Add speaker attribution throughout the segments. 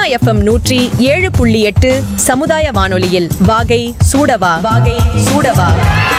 Speaker 1: FM நூற்றி ஏழு புள்ளி எட்டு சமுதாய வானொலியில் வாகை சூடவா வாகை சூடவா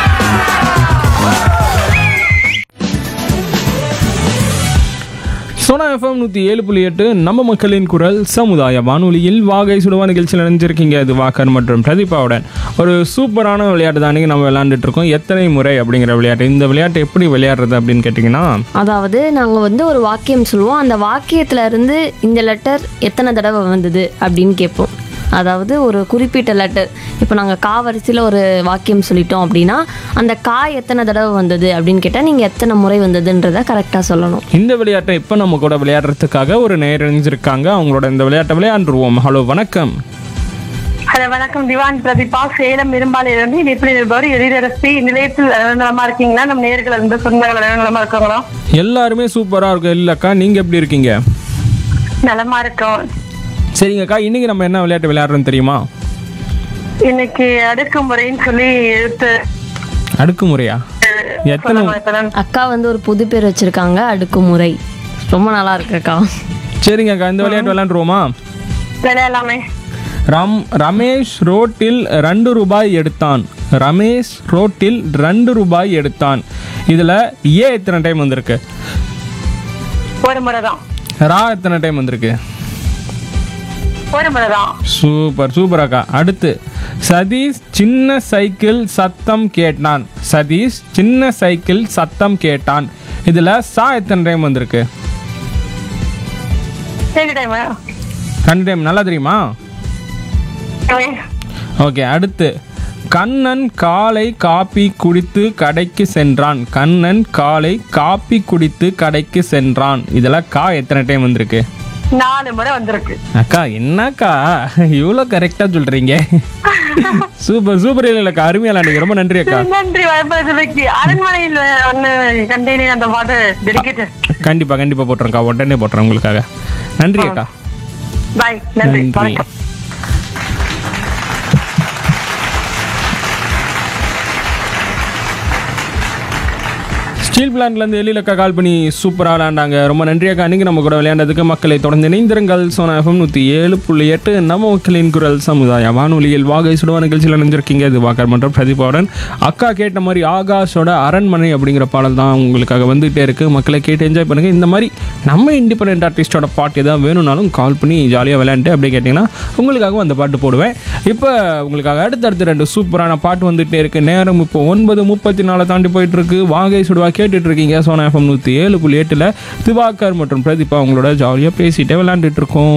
Speaker 2: சோனா எஃப்எம் நூற்றி ஏழு புள்ளி எட்டு நம்ம மக்களின் குரல் சமுதாய வானொலியில் வாகை சுடுவா நிகழ்ச்சியில் நினைஞ்சிருக்கீங்க இது வாக்கர் மற்றும் பிரதீபாவுடன் ஒரு சூப்பரான விளையாட்டு தான் நம்ம விளையாண்டுட்டு இருக்கோம் எத்தனை முறை அப்படிங்கிற விளையாட்டு இந்த விளையாட்டு எப்படி விளையாடுறது அப்படின்னு கேட்டிங்கன்னா
Speaker 3: அதாவது நாங்கள் வந்து ஒரு வாக்கியம் சொல்லுவோம் அந்த வாக்கியத்துல இருந்து இந்த லெட்டர் எத்தனை தடவை வந்தது அப்படின்னு கேட்போம் அதாவது ஒரு குறிப்பிட்ட லெட்டர் இப்போ நாங்கள் கா வரிசையில் ஒரு வாக்கியம் சொல்லிட்டோம் அப்படின்னா அந்த கா எத்தனை தடவை வந்தது அப்படின்னு கேட்டால் நீங்கள் எத்தனை முறை வந்ததுன்றதை கரெக்டாக சொல்லணும்
Speaker 2: இந்த விளையாட்டை இப்போ நம்ம கூட விளையாடுறதுக்காக ஒரு நேர் இணைஞ்சிருக்காங்க அவங்களோட இந்த விளையாட்டை விளையாண்டுருவோம் ஹலோ வணக்கம்
Speaker 4: ஹலோ வணக்கம் திவான் பிரதீபா சேலம் இரும்பாலையிலிருந்து இது எப்படி இருப்பவர் எழிலரசி நிலையத்தில் நலமா இருக்கீங்களா நம்ம நேர்கள் இருந்து சொந்தங்கள் நலமா இருக்காங்களா
Speaker 2: எல்லாருமே சூப்பராக இருக்கும் இல்லைக்கா நீங்கள் எப்படி இருக்கீங்க
Speaker 4: நலமா இருக்கோம்
Speaker 2: சரிங்கக்கா இன்னைக்கு நம்ம என்ன விளையாட்டு விளையாடுறோம் தெரியுமா
Speaker 4: இன்னைக்கு அடுக்குமுறைன்னு சொல்லி எழுத்து
Speaker 2: அடுக்குமுறையா எத்தனை
Speaker 4: சொல்லலாம் இப்பதான்.
Speaker 3: அக்கா வந்து ஒரு புது பேர் வச்சுருக்காங்க அடுக்குமுறை ரொம்ப நல்லா இருக்கு அக்கா
Speaker 2: சரிங்கக்கா இந்த விளையாட்டு விளையாண்டுருவோமா
Speaker 4: விளையாடலாமே
Speaker 2: ரம் ரமேஷ் ரோட்டில் ரெண்டு ரூபாய் எடுத்தான் ரமேஷ் ரோட்டில் ரெண்டு ரூபாய் எடுத்தான் இதில் ஏ எத்தனை டைம் வந்திருக்கு
Speaker 4: ஒரு முறை தான்
Speaker 2: ரா எத்தனை டைம் வந்திருக்கு
Speaker 4: ஒரு முறை தான்
Speaker 2: சூப்பர் சூப்பர் அக்கா அடுத்து சதீஷ் சின்ன சைக்கிள் சத்தம் கேட்டான் சதீஷ் சின்ன சைக்கிள் சத்தம் கேட்டான் இதில் சா எத்தனை டைம் வந்திருக்கு
Speaker 4: சரி டைம்
Speaker 2: ரெண்டு டைம் நல்லா தெரியுமா ஓகே அடுத்து கண்ணன் காலை காப்பி குடித்து கடைக்கு சென்றான் கண்ணன் காலை காப்பி குடித்து கடைக்கு சென்றான் இதெல்லாம் கா எத்தனை டைம் வந்திருக்கு
Speaker 4: நாலு முறை வந்திருக்கு
Speaker 2: அக்கா என்னக்கா இவ்வளோ கரெக்டாக சொல்கிறீங்க சூப்பர் சூப்பர் இல்லைக்கா அருமையா விளையாடுங்க ரொம்ப நன்றி அக்கா
Speaker 4: நன்றி வாய்ப்பு அரண்மனையில் ஒண்ணு கண்டேனே அந்த பாட்டு டெடிக்கேட்
Speaker 2: கண்டிப்பாக கண்டிப்பாக போட்டுறேன்க்கா உடனே போட்டுறேன் உங்களுக்காக நன்றி அக்கா
Speaker 4: பாய் நன்றி
Speaker 2: நன்றி
Speaker 4: வணக்கம்
Speaker 2: ஸ்டீல் பிளான்ட்லேருந்து எழிலக்கா கால் பண்ணி சூப்பராக விளையாண்டாங்க ரொம்ப நன்றி அக்கா அன்றைக்கி நம்ம கூட விளையாண்டதுக்கு மக்களை தொடர்ந்து இணைந்திருங்கள் சோனா எஃப்எம் நூற்றி ஏழு புள்ளி எட்டு நம்ம மக்களின் குரல் சமுதாய வானொலியில் வாகை சுடுவா நிகழ்ச்சியில் நினைஞ்சிருக்கீங்க இது வாக்கர் மற்றும் பிரதீபாவுடன் அக்கா கேட்ட மாதிரி ஆகாஷோட அரண்மனை அப்படிங்கிற பாடல் தான் உங்களுக்காக வந்துகிட்டே இருக்குது மக்களை கேட்டு என்ஜாய் பண்ணுங்கள் இந்த மாதிரி நம்ம இண்டிபெண்ட் ஆர்டிஸ்டோட பாட்டு எதாவது வேணும்னாலும் கால் பண்ணி ஜாலியாக விளையாண்டு அப்படி கேட்டிங்கன்னா உங்களுக்காகவும் அந்த பாட்டு போடுவேன் இப்போ உங்களுக்காக அடுத்தடுத்து ரெண்டு சூப்பரான பாட்டு வந்துகிட்டே இருக்குது நேரம் இப்போ ஒன்பது முப்பத்தி நாலு தாண்டி போயிட்டு இருக்கு வாகை சுடுவா கேட்டுட்டு இருக்கீங்க சோனா எஃப்எம் நூற்றி ஏழு புள்ளி எட்டில் திவாகர் மற்றும் பிரதீபா அவங்களோட ஜாலியாக பேசிட்டே விளையாண்டுட்டு இருக்கோம்